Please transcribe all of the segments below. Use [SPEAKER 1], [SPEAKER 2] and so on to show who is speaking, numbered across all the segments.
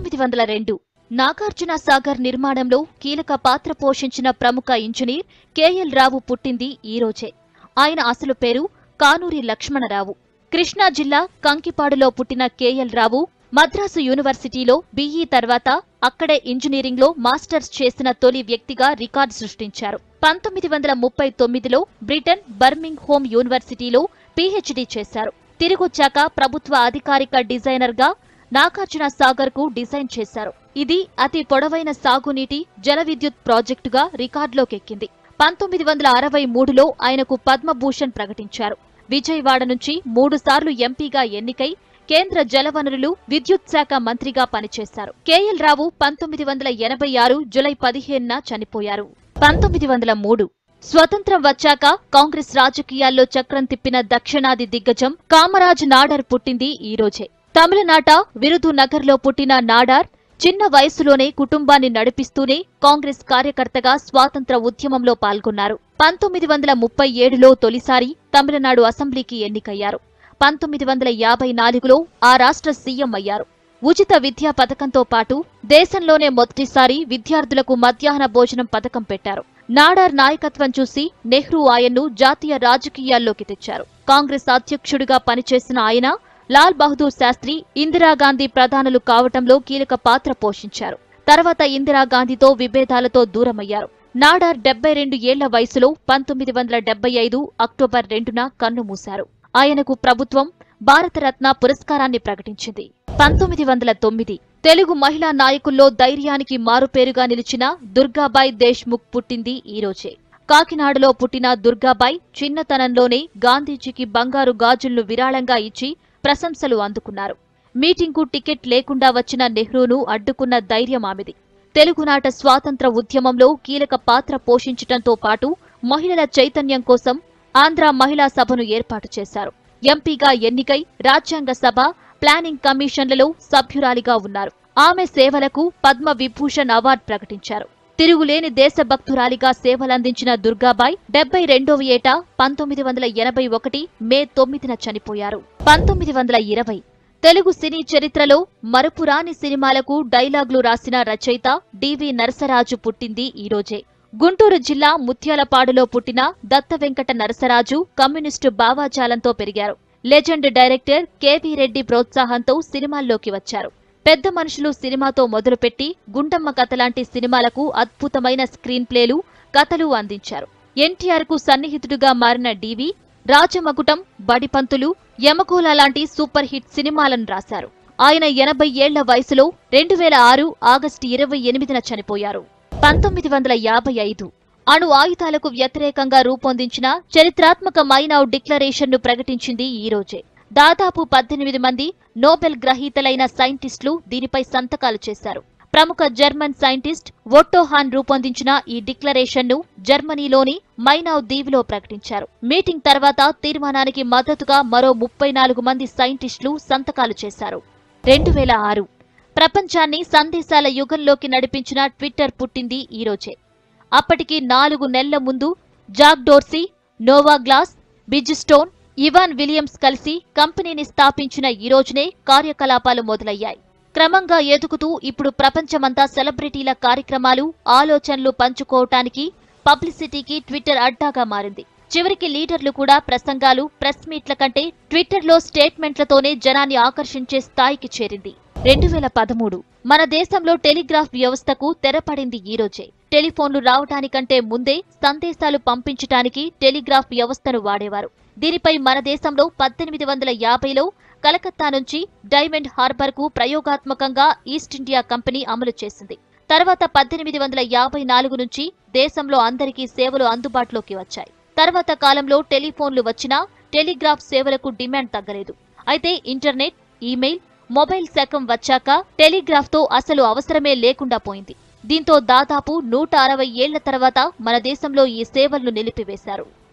[SPEAKER 1] పంతొమ్మిది వందల రెండు నాగార్జున సాగర్ నిర్మాణంలో కీలక పాత్ర పోషించిన ప్రముఖ ఇంజనీర్ కెఎల్ రావు పుట్టింది ఈ రోజే ఆయన అసలు పేరు కానూరి లక్ష్మణరావు కృష్ణా జిల్లా కంకిపాడులో పుట్టిన కెఎల్ రావు మద్రాసు యూనివర్సిటీలో బీఈ తర్వాత అక్కడే ఇంజనీరింగ్లో మాస్టర్స్ చేసిన తొలి వ్యక్తిగా రికార్డు సృష్టించారు పంతొమ్మిది వందల ముప్పై తొమ్మిదిలో బ్రిటన్ బర్మింగ్ హోమ్ యూనివర్సిటీలో పీహెచ్డీ చేశారు తిరిగొచ్చాక ప్రభుత్వ అధికారిక డిజైనర్గా నాగార్జున సాగర్ కు డిజైన్ చేశారు ఇది అతి పొడవైన సాగునీటి జల విద్యుత్ ప్రాజెక్టుగా రికార్డులోకెక్కింది పంతొమ్మిది వందల అరవై మూడులో ఆయనకు పద్మభూషణ్ ప్రకటించారు విజయవాడ నుంచి మూడుసార్లు ఎంపీగా ఎన్నికై కేంద్ర జలవనరులు విద్యుత్ శాఖ మంత్రిగా పనిచేశారు కేఎల్ రావు పంతొమ్మిది వందల ఎనభై ఆరు జులై పదిహేనున చనిపోయారు పంతొమ్మిది వందల మూడు స్వతంత్రం వచ్చాక కాంగ్రెస్ రాజకీయాల్లో చక్రం తిప్పిన దక్షిణాది దిగ్గజం కామరాజ్ నాడార్ పుట్టింది ఈ రోజే తమిళనాట విరుదు నగర్లో పుట్టిన నాడార్ చిన్న వయసులోనే కుటుంబాన్ని నడిపిస్తూనే కాంగ్రెస్ కార్యకర్తగా స్వాతంత్ర ఉద్యమంలో పాల్గొన్నారు పంతొమ్మిది వందల ముప్పై ఏడులో తొలిసారి తమిళనాడు అసెంబ్లీకి ఎన్నికయ్యారు పంతొమ్మిది వందల యాభై నాలుగులో ఆ రాష్ట్ర సీఎం అయ్యారు ఉచిత విద్యా పథకంతో పాటు దేశంలోనే మొదటిసారి విద్యార్థులకు మధ్యాహ్న భోజనం పథకం పెట్టారు నాడార్ నాయకత్వం చూసి నెహ్రూ ఆయన్ను జాతీయ రాజకీయాల్లోకి తెచ్చారు కాంగ్రెస్ అధ్యక్షుడిగా పనిచేసిన ఆయన లాల్ బహదూర్ శాస్త్రి ఇందిరాగాంధీ ప్రధానులు కావటంలో కీలక పాత్ర పోషించారు తర్వాత ఇందిరాగాంధీతో విభేదాలతో దూరమయ్యారు నాడార్ డెబ్బై రెండు ఏళ్ల వయసులో పంతొమ్మిది వందల డెబ్బై ఐదు అక్టోబర్ రెండున కన్నుమూశారు ఆయనకు ప్రభుత్వం భారతరత్న పురస్కారాన్ని ప్రకటించింది పంతొమ్మిది వందల తొమ్మిది తెలుగు మహిళా నాయకుల్లో ధైర్యానికి మారుపేరుగా నిలిచిన దుర్గాబాయ్ దేశ్ముఖ్ పుట్టింది ఈ రోజే కాకినాడలో పుట్టిన దుర్గాబాయ్ చిన్నతనంలోనే గాంధీజీకి బంగారు గాజులను విరాళంగా ఇచ్చి ప్రశంసలు అందుకున్నారు మీటింగ్కు టికెట్ లేకుండా వచ్చిన నెహ్రూను అడ్డుకున్న ధైర్యం ఆమెది తెలుగునాట స్వాతంత్ర ఉద్యమంలో కీలక పాత్ర పోషించటంతో పాటు మహిళల చైతన్యం కోసం ఆంధ్ర మహిళా సభను ఏర్పాటు చేశారు ఎంపీగా ఎన్నికై రాజ్యాంగ సభ ప్లానింగ్ కమిషన్లలో సభ్యురాలిగా ఉన్నారు ఆమె సేవలకు పద్మ విభూషణ్ అవార్డు ప్రకటించారు తిరుగులేని దేశభక్తురాలిగా సేవలందించిన దుర్గాబాయ్ డెబ్బై రెండవ ఏట పంతొమ్మిది వందల ఎనభై ఒకటి మే తొమ్మిదిన చనిపోయారు పంతొమ్మిది వందల ఇరవై తెలుగు సినీ చరిత్రలో మరపురాని సినిమాలకు డైలాగులు రాసిన రచయిత డివి నరసరాజు పుట్టింది ఈ రోజే గుంటూరు జిల్లా ముత్యాలపాడులో పుట్టిన దత్త వెంకట నరసరాజు కమ్యూనిస్టు భావాజాలంతో పెరిగారు లెజెండ్ డైరెక్టర్ కెవి రెడ్డి ప్రోత్సాహంతో సినిమాల్లోకి వచ్చారు పెద్ద మనుషులు సినిమాతో మొదలుపెట్టి గుండమ్మ కథ లాంటి సినిమాలకు అద్భుతమైన స్క్రీన్ ప్లేలు కథలు అందించారు ఎన్టీఆర్ కు సన్నిహితుడుగా మారిన డివి రాజమకుటం బడిపంతులు యమకోల లాంటి సూపర్ హిట్ సినిమాలను రాశారు ఆయన ఎనభై ఏళ్ల వయసులో రెండు వేల ఆరు ఆగస్టు ఇరవై ఎనిమిదిన చనిపోయారు పంతొమ్మిది వందల యాభై ఐదు అణు ఆయుధాలకు వ్యతిరేకంగా రూపొందించిన చరిత్రాత్మక మైనావ్ డిక్లరేషన్ను ప్రకటించింది ఈ రోజే దాదాపు పద్దెనిమిది మంది నోబెల్ గ్రహీతలైన సైంటిస్టులు దీనిపై సంతకాలు చేశారు ప్రముఖ జర్మన్ సైంటిస్ట్ ఒట్టోహాన్ రూపొందించిన ఈ డిక్లరేషన్ను జర్మనీలోని మైనావ్ దీవిలో ప్రకటించారు మీటింగ్ తర్వాత తీర్మానానికి మద్దతుగా మరో ముప్పై నాలుగు మంది సైంటిస్టులు సంతకాలు చేశారు రెండు వేల ఆరు ప్రపంచాన్ని సందేశాల యుగంలోకి నడిపించిన ట్విట్టర్ పుట్టింది ఈ రోజే అప్పటికి నాలుగు నెలల ముందు Jack Dorsey Noah Glass Biz Stone Evan Williams కలిసి కంపెనీని స్థాపించిన ఈ రోజునే కార్యకలాపాలు మొదలయ్యాయి క్రమంగా ఎదుగుతూ ఇప్పుడు ప్రపంచమంతా సెలబ్రిటీల కార్యక్రమాలు ఆలోచనలు పంచుకోవటానికి పబ్లిసిటీకి ట్విట్టర్ అడ్డాగా మారింది చివరికి లీడర్లు కూడా ప్రసంగాలు ప్రెస్ మీట్ల కంటే ట్విట్టర్లో స్టేట్మెంట్లతోనే జనాన్ని ఆకర్షించే స్థాయికి చేరింది రెండు వేల పదమూడు మన దేశంలో టెలిగ్రాఫ్ వ్యవస్థకు తెరపడింది ఈ రోజే టెలిఫోన్లు రావటానికంటే ముందే సందేశాలు పంపించటానికి టెలిగ్రాఫ్ వ్యవస్థను వాడేవారు దీనిపై మన దేశంలో పద్దెనిమిది వందల యాభైలో కలకత్తా నుంచి డైమండ్ హార్బర్ కు ప్రయోగాత్మకంగా ఈస్ట్ ఇండియా కంపెనీ అమలు చేసింది తర్వాత పద్దెనిమిది వందల యాభై నాలుగు నుంచి దేశంలో అందరికీ సేవలు అందుబాటులోకి వచ్చాయి తర్వాత కాలంలో టెలిఫోన్లు వచ్చినా టెలిగ్రాఫ్ సేవలకు డిమాండ్ తగ్గలేదు అయితే ఇంటర్నెట్ ఈమెయిల్ మొబైల్ శకం వచ్చాక టెలిగ్రాఫ్ తో అసలు అవసరమే లేకుండా పోయింది దీంతో దాదాపు నూట అరవై ఏళ్ల తర్వాత మన దేశంలో ఈ సేవలను నిలిపివేశారు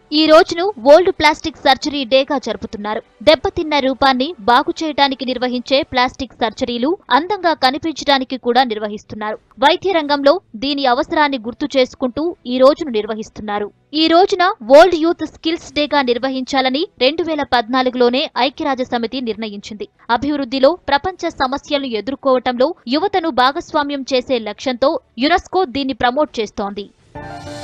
[SPEAKER 1] ఈ రోజును వరల్డ్ ప్లాస్టిక్ సర్జరీ డేగా జరుపుతున్నారు దెబ్బతిన్న రూపాన్ని బాగు చేయడానికి నిర్వహించే ప్లాస్టిక్ సర్జరీలు అందంగా కనిపించడానికి కూడా నిర్వహిస్తున్నారు వైద్య రంగంలో దీని అవసరాన్ని గుర్తు చేసుకుంటూ ఈ రోజును నిర్వహిస్తున్నారు ఈ రోజున వరల్డ్ యూత్ స్కిల్స్ డేగా నిర్వహించాలని రెండు వేల పద్నాలుగులోనే ఐక్యరాజ్య సమితి నిర్ణయించింది అభివృద్ధిలో ప్రపంచ సమస్యలను ఎదుర్కోవటంలో యువతను భాగస్వామ్యం చేసే లక్ష్యంతో యునెస్కో దీన్ని ప్రమోట్ చేస్తోంది